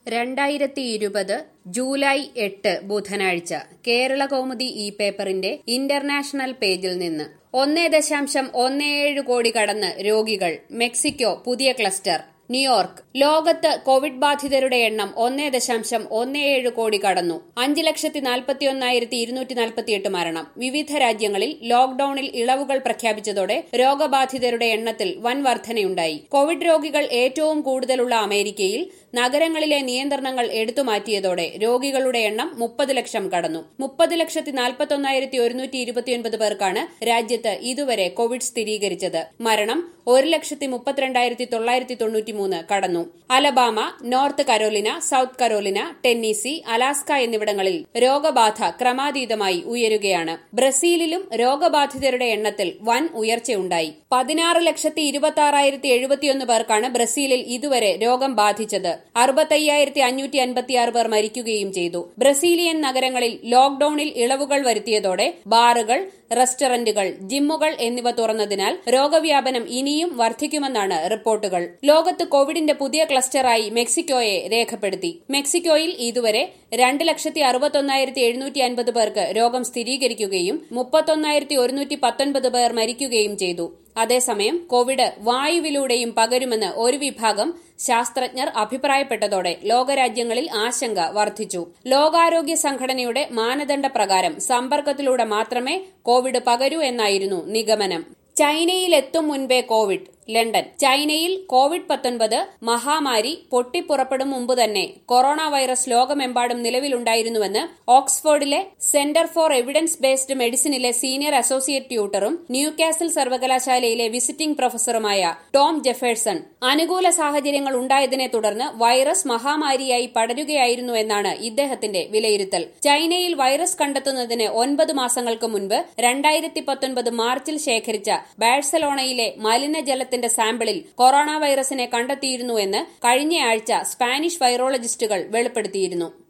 രണ്ടായിരത്തി ഇരുപത് ജൂലൈ എട്ട് ബുധനാഴ്ച കേരള കൗമുദി ഈ പേപ്പറിന്റെ ഇന്റർനാഷണൽ പേജിൽ നിന്ന് ഒന്നേ ദശാംശം ഒന്നേ ഏഴ് കോടി കടന്ന് രോഗികൾ മെക്സിക്കോ പുതിയ ക്ലസ്റ്റർ ന്യൂയോർക്ക് ലോകത്ത് കോവിഡ് ബാധിതരുടെ എണ്ണം ഒന്നേ ദശാംശം ഒന്നേ ഏഴ് കോടി കടന്നു അഞ്ച് ലക്ഷത്തി നാൽപ്പത്തിയൊന്നായിരത്തി ഇരുന്നൂറ്റി നാൽപ്പത്തിയെട്ട് മരണം വിവിധ രാജ്യങ്ങളിൽ ലോക്ഡൌണിൽ ഇളവുകൾ പ്രഖ്യാപിച്ചതോടെ രോഗബാധിതരുടെ എണ്ണത്തിൽ വൻ വർധനയുണ്ടായി കോവിഡ് രോഗികൾ ഏറ്റവും കൂടുതലുള്ള അമേരിക്കയിൽ നഗരങ്ങളിലെ നിയന്ത്രണങ്ങൾ എടുത്തുമാറ്റിയതോടെ രോഗികളുടെ എണ്ണം മുപ്പത് ലക്ഷം കടന്നു മുപ്പത് ലക്ഷത്തി നാൽപ്പത്തൊന്നായിരത്തി ഒരുന്നൂറ്റി ഇരുപത്തിയൊൻപത് പേർക്കാണ് രാജ്യത്ത് ഇതുവരെ കോവിഡ് സ്ഥിരീകരിച്ചത് മരണം ഒരു ലക്ഷത്തി മുപ്പത്തിരണ്ടായിരത്തി തൊള്ളായിരത്തി തൊണ്ണൂറ്റിമൂന്ന് കടന്നു Alabama North Carolina South Carolina Tennessee Alaska എന്നിവിടങ്ങളിൽ രോഗബാധ ക്രമാതീതമായി ഉയരുകയാണ് ബ്രസീലിലും രോഗബാധിതരുടെ എണ്ണത്തിൽ വൻ ഉയർച്ചയുണ്ടായി പതിനാറ് ലക്ഷത്തി ഇരുപത്തി ആറായിരത്തി എഴുപത്തിയൊന്ന് പേർക്കാണ് ബ്രസീലിൽ ഇതുവരെ രോഗം ബാധിച്ചത് അറുപത്തയ്യായിരത്തി അഞ്ഞൂറ്റി അൻപത്തിയാറ് പേർ മരിക്കുകയും ചെയ്തു ബ്രസീലിയൻ നഗരങ്ങളിൽ ലോക്ഡൌണിൽ ഇളവുകൾ വരുത്തിയതോടെ ബാറുകൾ റെസ്റ്റോറന്റുകൾ ജിമ്മുകൾ എന്നിവ തുറന്നതിനാൽ രോഗവ്യാപനം ഇനിയും വർദ്ധിക്കുമെന്നാണ് റിപ്പോർട്ടുകൾ ലോകത്ത് കോവിഡിന്റെ പുതിയ ക്ലസ്റ്ററായി മെക്സിക്കോയെ രേഖപ്പെടുത്തി മെക്സിക്കോയിൽ ഇതുവരെ രണ്ട് ലക്ഷത്തി അറുപത്തൊന്നായിരത്തി എഴുന്നൂറ്റി അൻപത് പേർക്ക് രോഗം സ്ഥിരീകരിക്കുകയും മുപ്പത്തൊന്നായിരത്തി ഒരുന്നൂറ്റി പത്തൊൻപത് പേർ മരിക്കുകയും ചെയ്തു അതേസമയം കോവിഡ് വായുവിലൂടെയും പകരുമെന്ന് ഒരു വിഭാഗം ശാസ്ത്രജ്ഞർ അഭിപ്രായപ്പെട്ടതോടെ ലോകരാജ്യങ്ങളിൽ ആശങ്ക വർദ്ധിച്ചു ലോകാരോഗ്യ സംഘടനയുടെ മാനദണ്ഡ പ്രകാരം സമ്പർക്കത്തിലൂടെ മാത്രമേ കോവിഡ് പകരൂ എന്നായിരുന്നു നിഗമനം ചൈനയിലെത്തും മുൻപേ കോവിഡ് ലണ്ടൻ ചൈനയിൽ കോവിഡ് പത്തൊൻപത് മഹാമാരി പൊട്ടിപ്പുറപ്പെടും മുമ്പ് തന്നെ കൊറോണ വൈറസ് ലോകമെമ്പാടും നിലവിലുണ്ടായിരുന്നുവെന്ന് ഓക്സ്ഫോർഡിലെ സെന്റർ ഫോർ എവിഡൻസ് ബേസ്ഡ് മെഡിസിനിലെ സീനിയർ അസോസിയേറ്റ് ട്യൂട്ടറും ന്യൂകാസിൽ സർവകലാശാലയിലെ വിസിറ്റിംഗ് പ്രൊഫസറുമായ ടോം ജെഫേഴ്സൺ അനുകൂല സാഹചര്യങ്ങൾ ഉണ്ടായതിനെ തുടർന്ന് വൈറസ് മഹാമാരിയായി പടരുകയായിരുന്നു എന്നാണ് ഇദ്ദേഹത്തിന്റെ വിലയിരുത്തൽ ചൈനയിൽ വൈറസ് കണ്ടെത്തുന്നതിന് ഒൻപത് മാസങ്ങൾക്ക് മുൻപ് രണ്ടായിരത്തി പത്തൊൻപത് മാർച്ചിൽ ശേഖരിച്ച ബാഴ്സലോണയിലെ മലിനജലത്തിന്റെ സാമ്പിളിൽ കൊറോണ വൈറസിനെ കണ്ടെത്തിയിരുന്നുവെന്ന് കഴിഞ്ഞയാഴ്ച സ്പാനിഷ് വൈറോളജിസ്റ്റുകൾ വെളിപ്പെടുത്തിയിരുന്നു